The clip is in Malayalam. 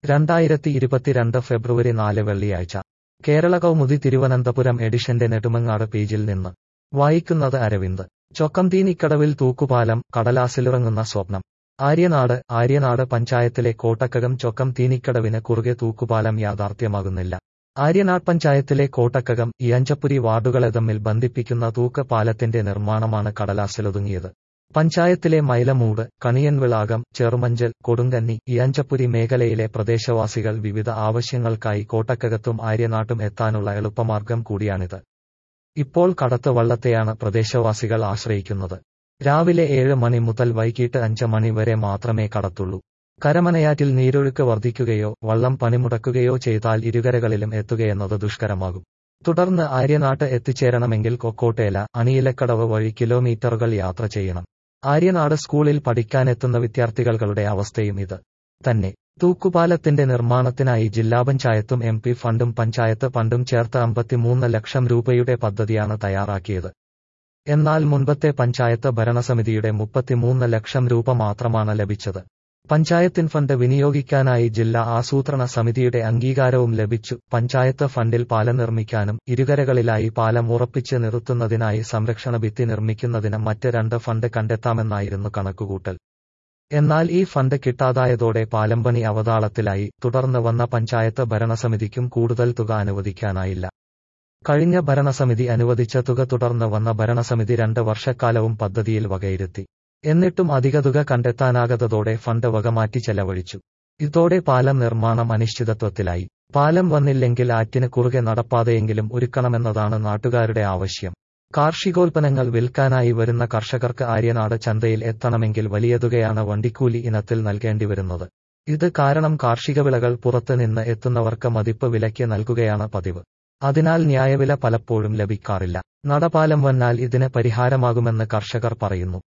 രണ്ടായിരത്തി ഇരുപത്തിരണ്ട് ഫെബ്രുവരി നാല് വെള്ളിയാഴ്ച കേരള കൗമുദി തിരുവനന്തപുരം എഡിഷന്റെ നെടുമങ്ങാട് പേജിൽ നിന്ന് വായിക്കുന്നത് അരവിന്ദ് ചൊക്കംതീനിക്കടവിൽ തൂക്കുപാലം കടലാസിലിറങ്ങുന്ന സ്വപ്നം ആര്യനാട് ആര്യനാട് പഞ്ചായത്തിലെ കോട്ടക്കകം ചൊക്കം തീനിക്കടവിന് കുറുകെ തൂക്കുപാലം യാഥാർത്ഥ്യമാകുന്നില്ല ആര്യനാട് പഞ്ചായത്തിലെ കോട്ടക്കകം ഇയഞ്ചപ്പുരി വാർഡുകളെ തമ്മിൽ ബന്ധിപ്പിക്കുന്ന തൂക്ക് പാലത്തിന്റെ നിർമ്മാണമാണ് കടലാസിലൊതുങ്ങിയത് പഞ്ചായത്തിലെ മൈലമൂട് കണിയൻവിളാകം ചെറുമഞ്ചൽ കൊടുങ്കന്നി ഇയഞ്ചപ്പുരി മേഖലയിലെ പ്രദേശവാസികൾ വിവിധ ആവശ്യങ്ങൾക്കായി കോട്ടക്കകത്തും ആര്യനാട്ടും എത്താനുള്ള എളുപ്പമാർഗം കൂടിയാണിത് ഇപ്പോൾ കടത്ത് വള്ളത്തെയാണ് പ്രദേശവാസികൾ ആശ്രയിക്കുന്നത് രാവിലെ ഏഴ് മണി മുതൽ വൈകിട്ട് അഞ്ച് മണി വരെ മാത്രമേ കടത്തുള്ളൂ കരമനയാറ്റിൽ നീരൊഴുക്ക് വർദ്ധിക്കുകയോ വള്ളം പണിമുടക്കുകയോ ചെയ്താൽ ഇരുകരകളിലും എത്തുകയെന്നത് ദുഷ്കരമാകും തുടർന്ന് ആര്യനാട്ട് എത്തിച്ചേരണമെങ്കിൽ കൊക്കോട്ടേല അണിയിലക്കടവ് വഴി കിലോമീറ്ററുകൾ യാത്ര ചെയ്യണം ആര്യനാട് സ്കൂളിൽ പഠിക്കാനെത്തുന്ന വിദ്യാർത്ഥികളുടെ അവസ്ഥയും ഇത് തന്നെ തൂക്കുപാലത്തിന്റെ നിർമ്മാണത്തിനായി ജില്ലാ പഞ്ചായത്തും എം പി ഫണ്ടും പഞ്ചായത്ത് ഫണ്ടും ചേർത്ത് അമ്പത്തിമൂന്ന് ലക്ഷം രൂപയുടെ പദ്ധതിയാണ് തയ്യാറാക്കിയത് എന്നാൽ മുൻപത്തെ പഞ്ചായത്ത് ഭരണസമിതിയുടെ മുപ്പത്തിമൂന്ന് ലക്ഷം രൂപ മാത്രമാണ് ലഭിച്ചത് പഞ്ചായത്തിൻ ഫണ്ട് വിനിയോഗിക്കാനായി ജില്ലാ ആസൂത്രണ സമിതിയുടെ അംഗീകാരവും ലഭിച്ചു പഞ്ചായത്ത് ഫണ്ടിൽ പാലം നിർമ്മിക്കാനും ഇരുകരകളിലായി പാലം ഉറപ്പിച്ച് നിർത്തുന്നതിനായി സംരക്ഷണ ഭിത്തി നിർമ്മിക്കുന്നതിന് മറ്റ് രണ്ട് ഫണ്ട് കണ്ടെത്താമെന്നായിരുന്നു കണക്കുകൂട്ടൽ എന്നാൽ ഈ ഫണ്ട് കിട്ടാതായതോടെ പാലം പണി അവതാളത്തിലായി തുടർന്ന് വന്ന പഞ്ചായത്ത് ഭരണസമിതിക്കും കൂടുതൽ തുക അനുവദിക്കാനായില്ല കഴിഞ്ഞ ഭരണസമിതി അനുവദിച്ച തുക തുടർന്ന് വന്ന ഭരണസമിതി രണ്ട് വർഷക്കാലവും പദ്ധതിയിൽ വകയിരുത്തി എന്നിട്ടും അധിക തുക കണ്ടെത്താനാകാത്തതോടെ ഫണ്ട് വകമാറ്റി ചെലവഴിച്ചു ഇതോടെ പാലം നിർമ്മാണം അനിശ്ചിതത്വത്തിലായി പാലം വന്നില്ലെങ്കിൽ ആറ്റിന് കുറുകെ നടപ്പാതെയെങ്കിലും ഒരുക്കണമെന്നതാണ് നാട്ടുകാരുടെ ആവശ്യം കാർഷികോൽപ്പന്നങ്ങൾ വിൽക്കാനായി വരുന്ന കർഷകർക്ക് ആര്യനാട് ചന്തയിൽ എത്തണമെങ്കിൽ വലിയ തുകയാണ് വണ്ടിക്കൂലി ഇനത്തിൽ നൽകേണ്ടിവരുന്നത് ഇത് കാരണം കാർഷിക വിളകൾ പുറത്ത് നിന്ന് എത്തുന്നവർക്ക് മതിപ്പ് വിലയ്ക്ക് നൽകുകയാണ് പതിവ് അതിനാൽ ന്യായവില പലപ്പോഴും ലഭിക്കാറില്ല നടപാലം വന്നാൽ ഇതിന് പരിഹാരമാകുമെന്ന് കർഷകർ പറയുന്നു